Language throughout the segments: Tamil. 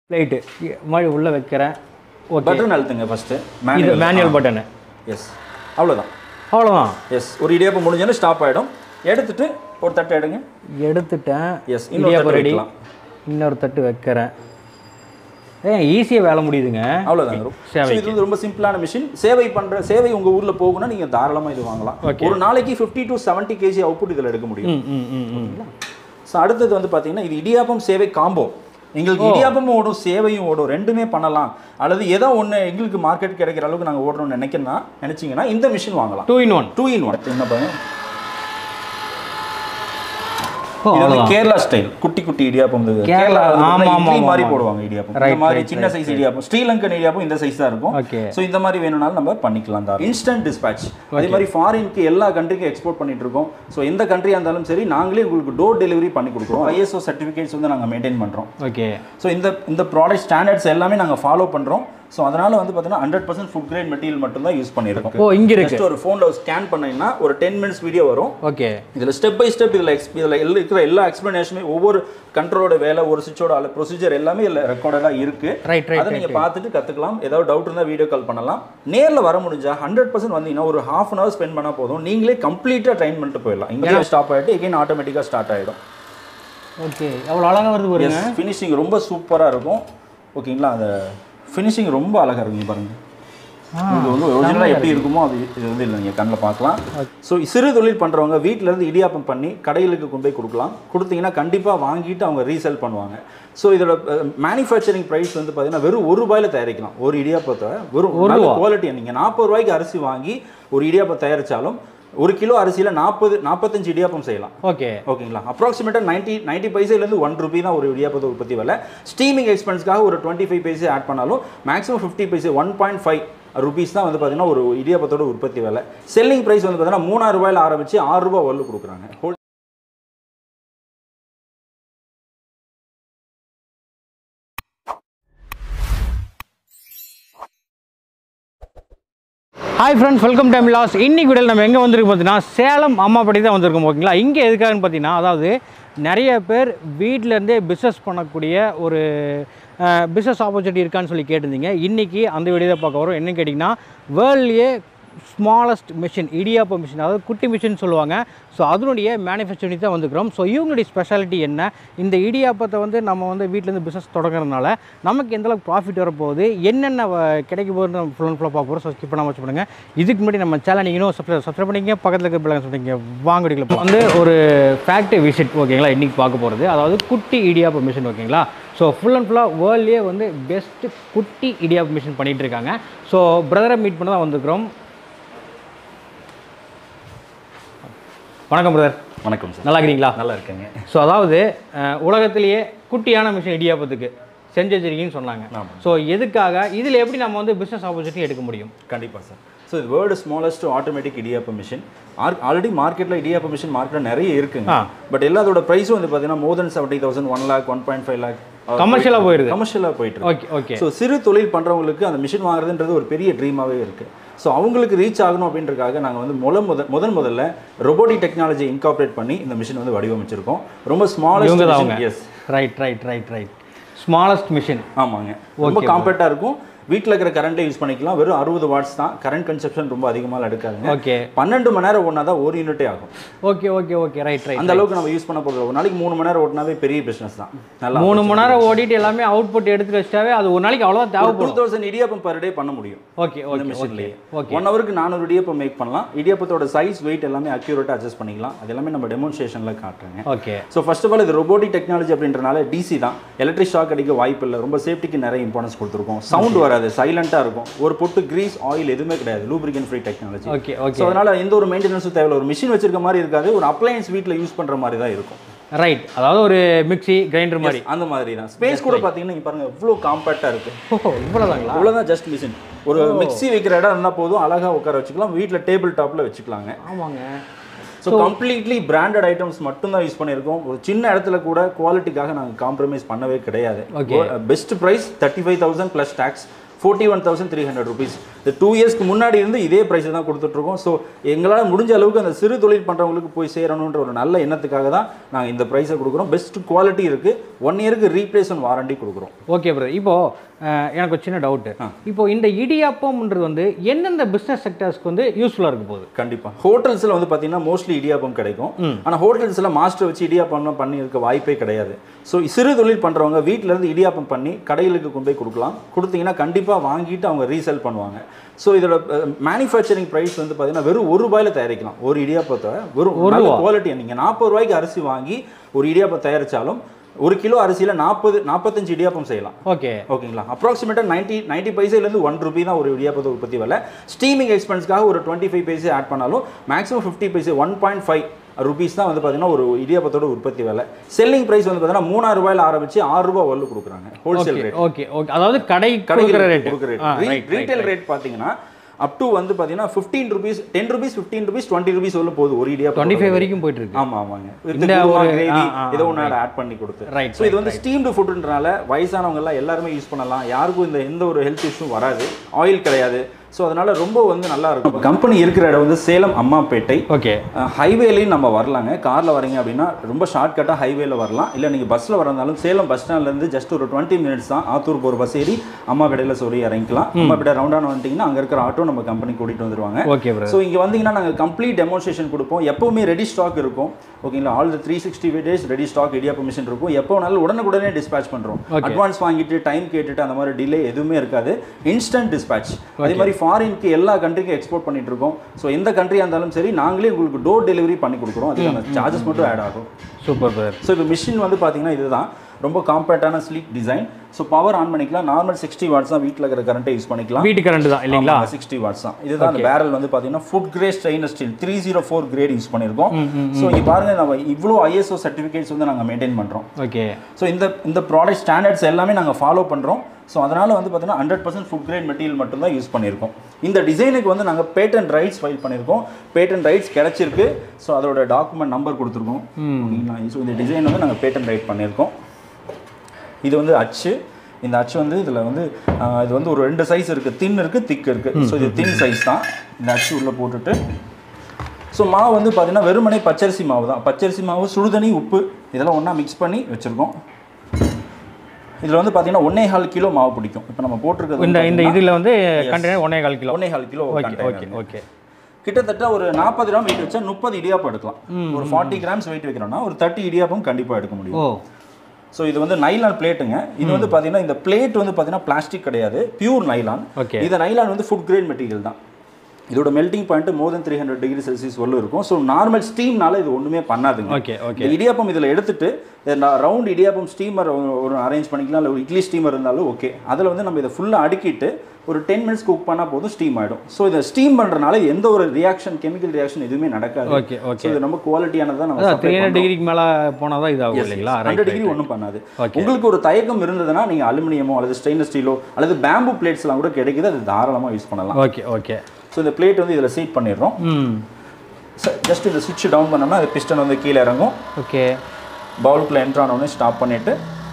பிளேட்டு மாதிரி உள்ளே வைக்கிறேன் ஓகே பட்டன் அழுத்துங்க ஃபஸ்ட்டு இது மேனுவல் மேனுவல் பட்டனு எஸ் அவ்வளோதான் அவ்வளோதான் எஸ் ஒரு இடியாப்பம் முடிஞ்சோன்னா ஸ்டாப் ஆகிடும் எடுத்துட்டு ஒரு தட்டு எடுங்க எடுத்துட்டேன் எஸ் இன்னொரு இடியாப்பம் தட்டு ரெடி வைக்கலாம் இன்னொரு தட்டு வைக்கிறேன் ஏன் ஈஸியாக வேலை முடியுதுங்க அவ்வளோதாங்க ஸோ இது வந்து ரொம்ப சிம்பிளான மிஷின் சேவை பண்ணுற சேவை உங்கள் ஊரில் போகணும்னா நீங்கள் தாராளமாக இது வாங்கலாம் ஒரு நாளைக்கு fifty to seventy KG output இதில் எடுக்க முடியும் ம் ம் ம் ம் ஸோ அடுத்தது வந்து பார்த்தீங்கன்னா இது இடியாப்பம் சேவை காம்போ எங்களுக்கு இடியாப்பமும் ஓடும் சேவையும் ஓடும் ரெண்டுமே பண்ணலாம் அல்லது ஏதோ ஒன்று எங்களுக்கு மார்க்கெட் கிடைக்கிற அளவுக்கு நாங்கள் ஓடணும்னு நினைக்கிறனா நினைச்சீங்கன்னா இந்த மிஷின் வாங்கலாம் two in one two in one என்ன பாருங்க ஓ இது வந்து கேரளா ஸ்டைல் குட்டி குட்டி இடியாப்பம் இது கேரளா, கேரளா ஆமா, ஆமா, இட்லி மாதிரி ஆமா. போடுவாங்க இடியாப்பம் Right, இந்த மாதிரி right, சின்ன சைஸ் இடியாப்பம் ஸ்ரீலங்கன் இடியாப்பம் இந்த சைஸ் தான் இருக்கும் ஓகே ஸோ இந்த மாதிரி வேணும்னாலும் நம்ம பண்ணிக்கலாம் தான் இன்ஸ்டன்ட் டிஸ்பேட்ச் அதே மாதிரி ஃபாரினுக்கு எல்லா கண்ட்ரிக்கும் எக்ஸ்போர்ட் பண்ணிட்டு இருக்கோம் ஸோ எந்த கண்ட்ரியாக இருந்தாலும் சரி நாங்களே உங்களுக்கு டோர் டெலிவரி பண்ணி கொடுக்குறோம் ஐஎஸ்ஓ சர்டிஃபிகேட்ஸ் வந்து நாங்கள் மெயின்டைன் பண்ணுறோம் ஓகே ஸோ இந்த இந்த ப்ராடக்ட் ஸ்டாண்டர்ட்ஸ் எல்லாமே நாங்கள் ஃபாலோ பண்ணுறோம் ஸோ அதனால வந்து பார்த்தீங்கன்னா hundred percent food grade material மட்டும் தான் யூஸ் பண்ணியிருக்கோம் ஓ இங்கே இருக்கு ஜஸ்ட் ஒரு ஃபோனில் ஸ்கேன் பண்ணீங்கன்னா ஒரு டென் மினிட்ஸ் வீடியோ வரும் ஓகே இதில் ஸ்டெப் பை ஸ்டெப் இதில் எக்ஸ் இதில் இருக்கிற எல்லா எக்ஸ்ப்ளனேஷனுமே ஒவ்வொரு கண்ட்ரோலோட வேலை ஒரு சுவிட்சோட அல்ல ப்ரொசீஜர் எல்லாமே இதில் ரெக்கார்டடாக இருக்கு ரைட் ரைட் அதை நீங்கள் பார்த்துட்டு கற்றுக்கலாம் ஏதாவது டவுட் இருந்தால் வீடியோ கால் பண்ணலாம் நேரில் வர முடிஞ்சா ஹண்ட்ரட் பர்சன்ட் வந்தீங்கன்னா ஒரு ஹாஃப் அன் ஹவர் ஸ்பெண்ட் பண்ணால் போதும் நீங்களே கம்ப்ளீட்டாக ட்ரைன் பண்ணிட்டு போயிடலாம் இங்கே ஸ்டாப் ஆகிட்டு எகைன் ஆட்டோமேட்டிக்காக ஸ்டார்ட் ஆகிடும் ஓகே எவ்வளோ அழகாக வருது பாருங்க ஃபினிஷிங் ரொம்ப சூப்பராக இருக்கும் ஓகேங்களா அந்த ஃபினிஷிங் ரொம்ப அழகாக இருக்கும் இங்க பாருங்க இது வந்து ஒரிஜினலாக எப்படி இருக்குமோ அது இது வந்து இல்லை நீங்கள் கண்ணில் பார்க்கலாம் ஸோ சிறு தொழில் பண்ணுறவங்க வீட்டில் இருந்து இடியாப்பம் பண்ணி கடைகளுக்கு கொண்டு போய் கொடுக்கலாம் கொடுத்தீங்கன்னா கண்டிப்பாக வாங்கிட்டு அவங்க ரீசேல் பண்ணுவாங்க ஸோ இதோட மேனுஃபேக்சரிங் ப்ரைஸ் வந்து பார்த்தீங்கன்னா வெறும் ஒரு ரூபாயில தயாரிக்கலாம் ஒரு இடியாப்பத்தை வெறும் நல்ல குவாலிட்டி நீங்கள் நாற்பது ரூபாய்க்கு அரிசி வாங்கி ஒரு இடியாப்பம் தயாரித்தாலும் ஒரு கிலோ அரிசியில் நாற்பது நாற்பத்தஞ்சு இடியாப்பம் செய்யலாம் ஓகே ஓகேங்களா அப்ராக்சிமேட்டாக நைன்ட்டி நைன்ட்டி பைசேலேருந்து ஒன் ருபி தான் ஒரு இடியாப்பத்தை உற்பத்தி விலை ஸ்டீமிங் எக்ஸ்பென்ஸ்க்காக ஒரு டுவெண்ட்டி ஃபைவ் பைசே ஆட் பண்ணாலும் maximum fifty paise one point five rupees தான் வந்து பார்த்தீங்கன்னா ஒரு இடியாப்பத்தோட உற்பத்தி விலை செல்லிங் ப்ரைஸ் வந்து பார்த்தீங்கன்னா மூணாயிரம் ரூபாயில ஆரம்பிச்சு ஆறு ரூபாய் வரಲು கொடுக்குறாங்க Whole- hi friends welcome time loss இன்னைக்கு வீடியோவில் நம்ம எங்கே வந்திருக்கோம் பார்த்தீங்கன்னா சேலம் அம்மாப்படி தான் வந்திருக்கோம் ஓகேங்களா இங்கே எதுக்காகன்னு பார்த்தீங்கன்னா அதாவது நிறைய பேர் வீட்டிலேருந்தே பிஸ்னஸ் பண்ணக்கூடிய ஒரு பிஸ்னஸ் ஆப்பர்ச்சுனிட்டி இருக்கான்னு சொல்லி கேட்டிருந்தீங்க இன்றைக்கி அந்த வீடியோ தான் பார்க்க வரோம் என்னன்னு கேட்டிங்கன்னா வேர்ல்ட்லேயே ஸ்மாலஸ்ட் மிஷின் இடியாப்ப மிஷின் அதாவது குட்டி மிஷின் சொல்லுவாங்க ஸோ அதனுடைய மேனுஃபேக்சரிங் தான் வந்துக்கிறோம் ஸோ இவங்களுடைய ஸ்பெஷாலிட்டி என்ன இந்த இடியாப்பத்தை வந்து நம்ம வந்து வீட்டிலேருந்து பிஸ்னஸ் தொடங்குறதுனால நமக்கு எந்த அளவுக்கு ப்ராஃபிட் வரப்போகுது என்னென்ன வ- கிடைக்க போகுது நம்ம ஃபுல் அண்ட் ஃபுல்லாக பார்க்க போகிறோம் ஸோ ஸ்கிப் பண்ணாமல் வச்சு பண்ணுங்கள் இதுக்கு முன்னாடி நம்ம சேனல் நீங்கள் இன்னும் சப்ஸ்கிரைப் சப்ஸ்கிரைப் பண்ணிங்க பக்கத்தில் இருக்க பிள்ளைங்க சொல்லிங்க வாங்க வீடியோல போலாம். வந்து ஒரு ஃபேக்ட்ரி விசிட் ஓகேங்களா இன்றைக்கி பார்க்க போகிறது அதாவது குட்டி இடியாப்ப மிஷின் ஓகேங்களா ஸோ ஃபுல் அண்ட் ஃபுல்லாக வேர்ல்ட்லேயே வந்து பெஸ்ட்டு குட்டி இடியாப்ப மிஷின் பண்ணிகிட்டு இருக்காங்க ஸோ பிரதரை மீட் பண்ண தான் வந்திருக்கிறோம் வணக்கம் பிரதர் வணக்கம் சார் நல்லா இருக்கிறீங்களா நல்லா இருக்கேங்க ஸோ அதாவது அஹ், உலகத்திலேயே குட்டியான மிஷின் இடியாப்பத்துக்கு செஞ்சு வச்சிருக்கீங்கன்னு சொன்னாங்க ஆமாம். ஸோ எதுக்காக இதில் எப்படி நம்ம வந்து பிஸ்னஸ் ஆப்பர்ச்சுனிட்டி எடுக்க முடியும் கண்டிப்பாக சார் ஸோ இது வேர்ல்டு ஸ்மாலஸ்ட் ஆட்டோமேட்டிக் இடியாப்ப மிஷின் ஆல்ரெடி மார்க்கெட்டில் இடியாப்ப மிஷின் மார்க்கெட்டில் நிறைய இருக்குங்க ஆ. பட் எல்லாத்தோட ப்ரைஸும் வந்து பார்த்தீங்கன்னா more than seventy thousand one lakh one point five lakh Commercial-ஆ போயிருது. கமர்ஷியலாக போயிட்டு இருக்கு ஓகே ஓகே ஸோ சிறு தொழில் பண்ணுறவங்களுக்கு அந்த மிஷின் வாங்குறதுன்றது ஒரு பெரிய ட்ரீமாகவே இருக்குது ஸோ அவங்களுக்கு ரீச் ஆகணும் அப்படின்றதுக்காக நாங்கள் வந்து முத முத முதன் முதல்ல ரொபோட்டிக் டெக்னாலஜி இன்கார்பரேட் பண்ணி இந்த மிஷின் வந்து வடிவமைச்சிருக்கோம் ரொம்ப இவங்க தான் அவங்க smallest yes right right right right smallest machine ஆமாங்க ரொம்ப காம்பேக்டாக இருக்கும் வீட்டில் இருக்கிற கரண்ட்டை யூஸ் பண்ணிக்கலாம் வெறும் அறுபது வாட்ஸ் தான் கரண்ட் கன்சப்ஷன் ரொம்ப அதிகமாக எடுக்காதுங்க ஓகே பன்னெண்டு மணி நேரம் ஓடினா தான் ஒரு யூனிட்டே ஆகும் okay okay okay right right அந்த அளவுக்கு நம்ம யூஸ் பண்ண போகிறது ஒரு நாளைக்கு மூணு மணி நேரம் ஓட்டினாவே பெரிய பிஸ்னஸ் தான் நல்லா மூணு மணி நேரம் ஓடிட்டு எல்லாமே அவுட்புட் எடுத்து வச்சிட்டாவே அது ஒரு நாளைக்கு அவ்வளோதான் டூ தேவைப்படும் தௌசண்ட் இடியாப்பம் பர் டே பண்ண முடியும் ஓகே இந்த ஓகே ஓகே மிஷின்லேயே ஓகே ஒன் ஹவருக்கு நானூறு இடியாப்பம் மேக் பண்ணலாம் இடியாப்பத்தோட சைஸ் வெயிட் எல்லாமே அக்யூரேட்டாக அட்ஜஸ்ட் பண்ணிக்கலாம் அது எல்லாமே நம்ம டெமோன்ஸ்ட்ரேஷனில் காட்டுறேங்க okay so first of all இது ரொபோட்டிக் டெக்னாலஜி அப்படின்றனால டிசி தான் எலக்ட்ரிக் ஷாக் அடிக்க வாய்ப்பு இல்லை ரொம்ப சேஃப்டிக்கு நிறைய இம்பார்ட்டன்ஸ் கொடுத்துருக்கோம் சவுண்ட் வராது சைலண்ட்டாக இருக்கும் ஒரு பொட்டு கிரீஸ் ஆயில் எதுவுமே கிடையாது lubricant free technology okay okay so அதனால எந்த ஒரு மெயின்டெனன்ஸும் தேவையில்ல ஒரு மிஷின் வச்சிருக்க மாதிரி இருக்காது ஒரு அப்ளையன்ஸ் வீட்டில் யூஸ் பண்ணுற மாதிரி தான் இருக்கும் ரைட் அதாவது ஒரு மிக்ஸி கிரைண்டர் மாதிரி அந்த மாதிரி தான் ஸ்பேஸ் கூட பார்த்தீங்கன்னா இங்க பாருங்க எவ்வளோ காம்பேக்டாக இருக்கு ஓ இவ்வளோதாங்களா அவ்வளோதான் ஜஸ்ட் மிஷின் ஒரு மிக்ஸி வைக்கிற இடம் இருந்தால் போதும் அழகாக உட்கார வச்சுக்கலாம் வீட்டில் டேபிள் டாப்பில் வச்சுக்கலாங்க ஆமாங்க ஸோ கம்ப்ளீட்லி பிராண்டட் ஐட்டம்ஸ் மட்டும்தான் யூஸ் பண்ணியிருக்கோம் ஒரு சின்ன இடத்துல கூட குவாலிட்டிக்காக நாங்கள் காம்ப்ரமைஸ் பண்ணவே கிடையாது Okay. Best price thirty five thousand plus tax forty one thousand three hundred rupees இந்த டூ இயர்ஸ்க்கு முன்னாடி இருந்து இதே ப்ரைஸ் தான் கொடுத்துட்ருக்கோம் ஸோ எங்களால் முடிஞ்ச அளவுக்கு அந்த சிறு தொழில் பண்ணுறவங்களுக்கு போய் சேரணுன்ற ஒரு நல்ல எண்ணத்துக்காக தான் நாங்கள் இந்த ப்ரைஸை கொடுக்குறோம் பெஸ்ட் குவாலிட்டி இருக்குது ஒன் இயருக்கு ரீப்ளேஸ்மெண்ட் வாரண்டி கொடுக்குறோம் ஓகே பிரதர் இப்போ அஹ், எனக்கு ஒரு சின்ன டவுட்டு இப்போ இந்த இடியாப்பம்ன்றது வந்து எந்தெந்த பிஸ்னஸ் செக்டர்ஸ்க்கு வந்து யூஸ்ஃபுல்லாக இருக்க போகுது கண்டிப்பா ஹோட்டல்ஸ்ல வந்து பாத்தீங்கன்னா மோஸ்ட்லி இடியாப்பம் கிடைக்கும் ஆனா ஹோட்டல்ஸ்ல மாஸ்டர் வச்சு இடியாப்பம்லாம் பண்ணி இருக்க வாய்ப்பே கிடையாது ஸோ சிறு தொழில் பண்றவங்க வீட்ல இருந்து இடியாப்பம் பண்ணி கடைகளுக்கு கொண்டு போய் கொடுக்கலாம் கொடுத்தீங்கன்னா கண்டிப்பா வாங்கிட்டு அவங்க ரீசெல் பண்ணுவாங்க ஸோ இதோட மேனுஃபேக்சரிங் ப்ரைஸ் வந்து பார்த்தீங்கன்னா வெறும் ஒரு ரூபாயில தயாரிக்கலாம் ஒரு இடியாப்பத்தை வெறும் ஒரு நல்ல ரூபா. குவாலிட்டி நீங்கள் நாற்பது ரூபாய்க்கு அரிசி வாங்கி ஒரு இடியாப்பம் தயாரிச்சாலும் ஒரு கிலோ அரிசியில நாற்பது நாற்பத்தஞ்சு இடியாப்பம் செய்யலாம் ஓகே ஓகேங்களா அப்ராக்சிமேட்டாக நைன்ட்டி நைன்ட்டி பைசேலேருந்து ஒன் ருபி தான் ஒரு இடியாப்பத்தை உற்பத்தி விலை ஸ்டீமிங் எக்ஸ்பென்ஸ்க்காக ஒரு டுவெண்ட்டி ஃபைவ் பைசே ஆட் பண்ணாலும் maximum fifty paise one point five rupees தான் வந்து பார்த்தீங்கன்னா ஒரு இடியாப்பத்தோட உற்பத்தி விலை செல்லிங் ப்ரைஸ் வந்து பார்த்தீங்கன்னா மூணாயிரம் ரூபாயில ஆரம்பிச்சு ஆறு ரூபாய் வரல கொடுக்குறாங்க wholesale okay rate okay okay அதாவது கடை கடைக்கு கொடுக்குற ரேட் கொடுக்குற ரேட் ரீட்டைல் ரேட் பார்த்தீங்கன்னா அப் டு வந்து பார்த்தீங்கன்னா fifteen rupees ten rupees fifteen rupees twenty rupees வரல போகுது ஒரு இடியாப்பம் டுவெண்ட்டி ஃபைவ் வரைக்கும் போயிட்டு இருக்கு ஆமா ஆமாங்க இந்த இந்த ஒரு- ஒரு கிரேவி ஆ, ஆ, ஏதோ ஒன்று ஆட் பண்ணி கொடுத்து Right, ஸோ இது வந்து ஸ்டீம்டு ஃபுட்டுன்றனால வயசானவங்க எல்லாம் எல்லாருமே யூஸ் பண்ணலாம் யாருக்கும் இந்த எந்த ஒரு ஹெல்த் இஷ்யூ வராது ஆயில் கிடையாது ஸோ அதனால ரொம்ப வந்து நல்லா இருக்கும் கம்பெனி இருக்கிற இடம் வந்து சேலம் அம்மாப்பேட்டை ஓகே ஹைவேலையும் நம்ம வரலாங்க காரில் வரீங்க அப்படின்னா ரொம்ப ஷார்ட்கட்டாக ஹைவேல வரலாம் இல்லை நீங்கள் பஸ்ஸில் வரந்தாலும் சேலம் பஸ் ஸ்டாண்ட்லேருந்து ஜஸ்ட் ஒரு டுவெண்ட்டி மினிட்ஸ் தான் ஆத்தூர் போகிற பஸ் ஏறி அம்மாப்பேட்டையில் சொல்லி இறங்கிக்கலாம் அம்மாப்பேட்டை ரவுண்டான வந்துட்டிங்கன்னா அங்கே இருக்கிற ஆட்டோ நம்ம கம்பெனி கூட்டிகிட்டு வந்துருவாங்க ஓகே பிரதர் ஸோ இங்கே வந்தீங்கன்னா நாங்கள் கம்ப்ளீட் டெமோன்ஸ்ட்ரேஷன் கொடுப்போம் எப்பவுமே ரெடி ஸ்டாக் இருக்கும் ஓகேங்களா all the three sixty days ready stock இடியாப்பம் மிஷின் இருக்கும் எப்போ வேணாலும் உடனுக்குடனே டிஸ்பேச் பண்ணுறோம் அட்வான்ஸ் வாங்கிட்டு டைம் கேட்டுட்டு அந்த மாதிரி டிலே எதுவுமே இருக்காது இன்ஸ்டன்ட் டிஸ்பேச் அதே மாதிரி ஃபாரினுக்கு எல்லா கண்ட்ரிக்கும் எக்ஸ்போர்ட் பண்ணிட்டு இருக்கோம் ஸோ எந்த கண்ட்ரியாக இருந்தாலும் சரி நாங்களே உங்களுக்கு டோர் டெலிவரி பண்ணி கொடுக்குறோம் அதுக்கான சார்ஜஸ் மட்டும் ஆட் ஆகும் சூப்பர் பிரதர் ஸோ இப்போ மிஷின் வந்து பார்த்தீங்கன்னா இதுதான் ரொம்ப காம்பேக்டான sleek design so power on பண்ணிக்கலாம் நார்மல் சிக்ஸ்டி வாட்ஸ் தான் வீட்டில் இருக்கிற கரண்ட்டை யூஸ் பண்ணிக்கலாம் வீட்டு கரண்ட் தான் இல்லைங்களா சிக்ஸ்டி வாட்ஸ் தான் இதுதான் அந்த பேரல் வந்து பார்த்தீங்கன்னா food grade stainless steel three zero four grade use பண்ணியிருக்கோம் ஸோ இங்கே பாருங்க நம்ம இவ்வளோ ஐஎஸ்ஓ சர்டிஃபிகேட்ஸ் வந்து நாங்கள் மெயின்டைன் பண்ணுறோம் ஓகே ஸோ இந்த இந்த ப்ராடக்ட் ஸ்டாண்டர்ட்ஸ் எல்லாமே நாங்கள் ஃபாலோ பண்ணுறோம் ஸோ அதனால் வந்து பார்த்தீங்கன்னா hundred percent food grade material மட்டும் தான் யூஸ் பண்ணியிருக்கோம் இந்த டிசைனுக்கு வந்து நாங்கள் பேட்டன் ரைட்ஸ் ஃபைல் பண்ணியிருக்கோம் பேட்டன் ரைட்ஸ் கிடச்சிருக்கு ஸோ அதோட டாக்குமெண்ட் நம்பர் கொடுத்துருக்கோம் ஸோ இந்த டிசைன் வந்து நாங்கள் பேட்டன் ரைட் பண்ணியிருக்கோம் இது வந்து அச்சு இந்த அச்சு வந்து இதில் வந்து ஆஹ், இது வந்து ஒரு ரெண்டு சைஸ் இருக்குது தின் இருக்குது திக் இருக்குது ஸோ இது தின் சைஸ் தான் இந்த அச்சு உள்ளே போட்டுட்டு ஸோ மாவு வந்து பார்த்தீங்கன்னா வெறுமனே பச்சரிசி மாவு தான் பச்சரிசி மாவு சுடுதண்ணி உப்பு இதெல்லாம் ஒன்றா மிக்ஸ் பண்ணி வச்சுருக்கோம் இதில் வந்து பார்த்தீங்கன்னா ஒன்னே கால் கிலோ மாவு பிடிக்கும் இப்போ நம்ம போட்டிருக்கிறது இந்த இந்த இதில் வந்து கண்டெய்னர் ஒன்னே கால் கிலோ ஒன்னே கால் கிலோ ஓகே ஓகே ஓகே கிட்டத்தட்ட ஒரு நாற்பது கிராம் வெயிட் வச்சா முப்பது இடியாப்பம் எடுக்கலாம் ஒரு ஃபார்ட்டி கிராம்ஸ் வெயிட் வைக்கிறோம்னா ஒரு தேர்ட்டி இடியாப்பம் கண்டிப்பாக எடுக்க முடியும் ஓ ஸோ இது வந்து நைலான் பிளேட்டுங்க இது வந்து பார்த்தீங்கன்னா இந்த பிளேட் வந்து பார்த்தீங்கன்னா பிளாஸ்டிக் கிடையாது பியூர் நைலான் ஓகே இந்த நைலான் வந்து ஃபுட் கிரேட் மெட்டீரியல் தான் இதோட melting point more than three hundred degree Celsius வரலும் இருக்கும் ஸோ நார்மல் ஸ்டீம்னால இது ஒன்றுமே பண்ணாதுங்க ஓகே ஓகே இந்த இடியாப்பம் இதில் எடுத்துட்டு ரவுண்ட் இடியாப்பம் ஸ்டீமர் ஒரு அரேஞ்ச் பண்ணிக்கலாம் இல்லை ஒரு இட்லி ஸ்டீமர் இருந்தாலும் ஓகே அதில் வந்து நம்ம இதை ஃபுல்லாக அடுக்கிட்டு ஒரு டென் மினிட்ஸ் குக் பண்ணால் போதும் ஸ்டீம் ஆகிடும் ஸோ இதை ஸ்டீம் பண்ணுறனால எந்த ஒரு ரியாக்ஷன் கெமிக்கல் ரியாக்ஷன் எதுவுமே நடக்காது ஓகே ஸோ ஓகே இது ரொம்ப குவாலிட்டியானது தான் நம்ம அதான் supply த்ரீ ஹண்ட்ரட் பண்றோம். டிகிரிக்கு மேலே போனால் தான் இதாகும் இல்லைங்களா ஹண்ட்ரட் ரைட் டிகிரி ஒன்றும் பண்ணாது Okay. உங்களுக்கு ஒரு தயக்கம் இருந்ததுன்னா நீங்கள் அலுமினியமோ அல்லது ஸ்டெயின்லெஸ் ஸ்டீலோ அல்லது பேம்பு பிளேட்ஸ்லாம் கூட கிடைக்குது அது தாராளமாக யூஸ் பண்ணலாம் ஓகே ஓகே ஸோ இந்த பிளேட் வந்து இதில் சீட் பண்ணிடுறோம் ம் ஜஸ்ட் இந்த சுவிட்ச் டவுன் பண்ணோம்னா அது பிஸ்டன் வந்து கீழே இறங்கும் ஓகே பவுலுக்குள்ளே என்ட்ரு ஆனோடனே ஸ்டாப் பண்ணிவிட்டு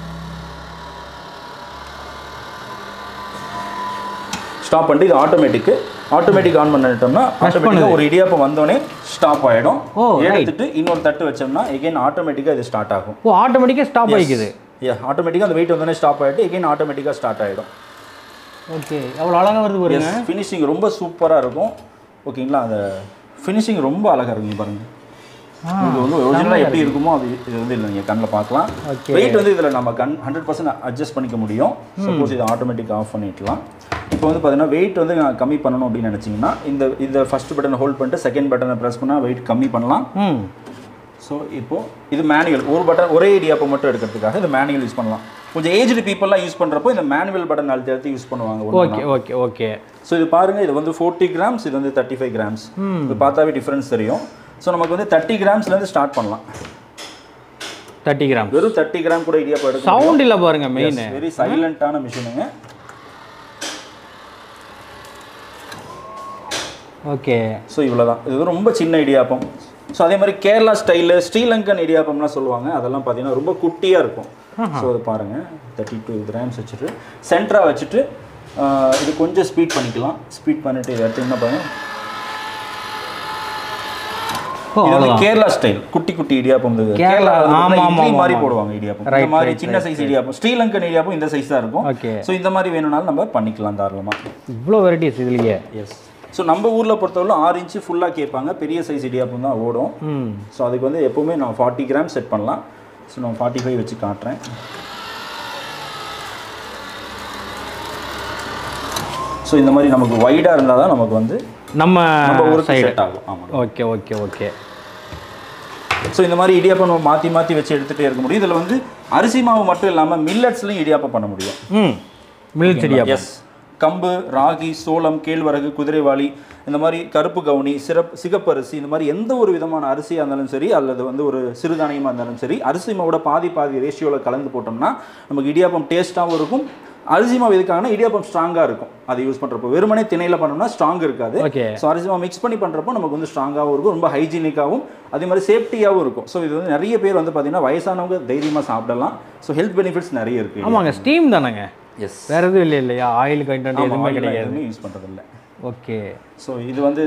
ஸ்டாப் பண்ணிட்டு இது ஆட்டோமேட்டிக்கு ஆட்டோமேட்டிக் ஆன் பண்ணிட்டோம்னா ஆட்டோமேட்டிக்காக ஒரு இடியாப்பம் வந்தோடனே ஸ்டாப் ஆகிடும் ஓ, right. எடுத்துட்டு இன்னொரு தட்டு வச்சோம்னா எகைன் ஆட்டோமேட்டிக்காக இது ஸ்டார்ட் ஆகும் ஓ ஆட்டோமேட்டிக்காக ஸ்டாப் ஆகிக்குது ஏ ஆட்டோமேட்டிக்காக அந்த வெயிட் வந்தோடனே ஸ்டாப் ஆகிட்டு எகைன் ஆட்டோமேட்டிக்காக ஸ்டார்ட் ஆகிடும் ஓகே எவ்வளோ அழகாக வருது பாருங்க எஸ் ஃபினிஷிங் ரொம்ப சூப்பராக இருக்கும் ஓகேங்களா அந்த ஃபினிஷிங் ரொம்ப அழகாக இருக்கும் இங்க பாருங்க இது வந்து ஒரிஜினலாக எப்படி இருக்குமோ அது இது வந்து இல்லை நீங்கள் கண்ணில் பார்க்கலாம் Okay. வெயிட் வந்து இதில் நம்ம கண் ஹண்ட்ரட் பர்சன்ட் அட்ஜஸ்ட் பண்ணிக்க முடியும் சப்போஸ் இதை ஆட்டோமேட்டிக் ஆஃப் பண்ணிக்கலாம் இப்போ வந்து பார்த்தீங்கன்னா வெயிட் வந்து நான் கம்மி பண்ணணும் அப்படின்னு நினச்சிங்கன்னா இந்த இந்த ஃபர்ஸ்ட் பட்டனை ஹோல்ட் பண்ணிட்டு செகண்ட் பட்டனை ப்ரெஸ் பண்ணால் வெயிட் கம்மி பண்ணலாம் ம் ஸோ இப்போ இது மேனுவல் ஒரு பட்டன் ஒரே இடியாப்பம் மட்டும் எடுக்கிறதுக்காக இது மேனுவல் யூஸ் பண்ணலாம் கொஞ்சம் ஏஜ்டு பீப்புளெலாம் யூஸ் பண்ணுறப்போ இந்த மேனுவல் பட்டன் அழுத்தி அழுத்தி யூஸ் பண்ணுவாங்க ஒண்ணு ஓகே ஓகே ஓகே ஸோ இது பாருங்க இது வந்து ஃபோர்ட்டி கிராம்ஸ் இது வந்து தேர்ட்டி ஃபைவ் கிராம்ஸ் இது பார்த்தாவே டிஃப்ரென்ஸ் தெரியும் ஸோ நமக்கு வந்து தேர்ட்டி கிராம்ஸ்லேருந்து ஸ்டார்ட் பண்ணலாம் தேர்ட்டி கிராம் வெறும் தேர்ட்டி கிராம் கூட இடியாப்பம் எடுக்க சவுண்ட் இல்லை பாருங்க மெயின் வெரி சைலண்டான மிஷினுங்க ஓகே ஸோ இவ்வளோதான் இது வந்து ரொம்ப சின்ன இடியாப்பம் ஸோ அதே மாதிரி கேரளா ஸ்டைலு ஸ்ரீலங்கன் இடியாப்பம்லாம் சொல்லுவாங்க அதெல்லாம் பார்த்தீங்கன்னா ரொம்ப குட்டியாக இருக்கும் ஸோ அது பாருங்கள் தேர்ட்டி டூ கிராம்ஸ் வச்சுட்டு சென்டராக வச்சுட்டு ஆஹ் இது கொஞ்சம் ஸ்பீட் பண்ணிக்கலாம் ஸ்பீட் பண்ணிட்டு இதை எடுத்தீங்கன்னா பாருங்க ஓ இது வந்து அவ்வளோதான் கேரளா ஸ்டைல் குட்டி குட்டி இடியாப்பம் இது கேரளா, கேரளா ஆமா, ஆமா, இட்லி மாதிரி ஆமா. போடுவாங்க இடியாப்பம் Right, இந்த மாதிரி right, சின்ன சைஸ் இடியாப்பம் ஸ்ரீலங்கன் இடியாப்பம் இந்த சைஸ் தான் இருக்கும் ஓகே ஸோ இந்த மாதிரி வேணும்னாலும் நம்ம பண்ணிக்கலாம் தாராளமாக இவ்வளோ வெரைட்டிஸ் இதுலயே எஸ் ஸோ நம்ம ஊரில் பொறுத்தவரை ஆறு இன்ச்சு ஃபுல்லாக கேட்பாங்க பெரிய சைஸ் இடியாப்பம் தான் ஓடும் ம் ஸோ அதுக்கு வந்து எப்போவுமே நான் ஃபார்ட்டி கிராம் செட் பண்ணலாம் ஸோ நான் ஃபார்ட்டி ஃபைவ் வச்சு காட்டுறேன் ஸோ இந்த மாதிரி நமக்கு வைடாக இருந்தால் தான் நமக்கு வந்து நம்ம நம்ம ஊருக்கு சைடு செட் ஆகும் ஆமாம் ஓகே ஓகே ஓகே ஸோ இந்த மாதிரி இடியாப்பம் நம்ம மாற்றி மாற்றி வச்சு எடுத்துகிட்டே இருக்க முடியும் இதில் வந்து அரிசி மாவு மட்டும் இல்லாமல் மில்லட்ஸ்லையும் இடியாப்பம் பண்ண முடியும் ம் மில் செடியா எஸ் கம்பு ராகி சோளம் கேழ்வரகு குதிரைவாளி இந்த மாதிரி கருப்பு கவுனி சிறப்பு சிகப்பு அரிசி இந்த மாதிரி எந்த ஒரு விதமான அரிசியாக இருந்தாலும் சரி அல்லது வந்து ஒரு சிறுதானியமாக இருந்தாலும் சரி அரிசி மாவோட பாதி பாதி ரேஷியோவில் கலந்து போட்டோம்னா நமக்கு இடியாப்பம் டேஸ்ட்டாகவும் இருக்கும் அரிசி மாவு எதுக்காகனா இடியாப்பம் ஸ்ட்ராங்காக இருக்கும் அதை யூஸ் பண்ணுறப்போ வெறுமனே திணையில் பண்ணோம்னா ஸ்ட்ராங் இருக்காது ஓகே ஸோ அரிசி மாவு மிக்ஸ் பண்ணி பண்ணுறப்போ நமக்கு வந்து ஸ்ட்ராங்காகவும் இருக்கும் ரொம்ப ஹைஜீனிக்காகவும் அதே மாதிரி சேஃப்டியாகவும் இருக்கும் ஸோ இது வந்து நிறைய பேர் வந்து பார்த்தீங்கன்னா வயசானவங்க தைரியமாக சாப்பிடலாம் ஸோ ஹெல்த் பெனிஃபிட்ஸ் நிறைய இருக்குது ஆமாங்க ஸ்டீம் தானேங்க எஸ் வேற எதுவும் இல்லை இல்லையா ஆயில் கண்டென்ட் எதுவுமே கிடையாது எதுவுமே யூஸ் பண்ணுறதில்ல ஓகே ஸோ இது வந்து